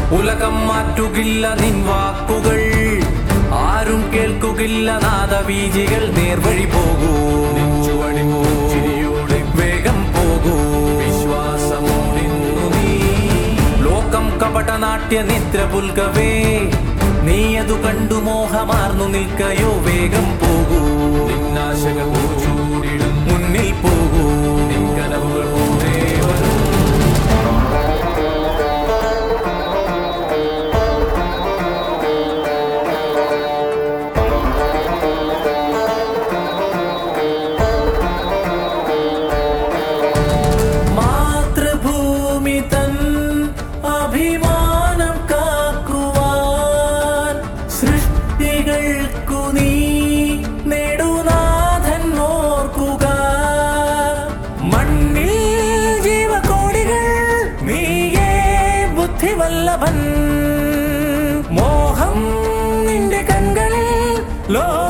ഉലകം മാറ്റുകില്ല നിൻ വാക്കുകൾ ആരും കേൾക്കുകില്ല നാദവീജികൾ നേർവഴി പോകൂ നെഞ്ചുവടി ചിരിയോടെ വേഗം പോകൂ വിശ്വാസമോടിന്നു നീ ലോകം കപടനാട്യ നിദ്ര പുൽകവേ നീ അതു കണ്ടു മോഹമാർന്നു നിൽക്കയോ വേഗം പോകൂ നിന്നാശകൾ ചൂടിടും മുന്നിൽ പോകൂ നിൻ കനവുകൾ കൂടെ വരൂ മാതൃഭൂമി തൻ അഭിമാനം കാക്കുവാൻ സൃഷ്ടികൾക്കു നീ നെടുനാഥൻ ഓർക്കുക മണ്ണിൽ ജീവകോടികൾ നീയേ ബുദ്ധിവല്ലഭൻ മോഹം നിന്റെ കൺകളിൽ ലോ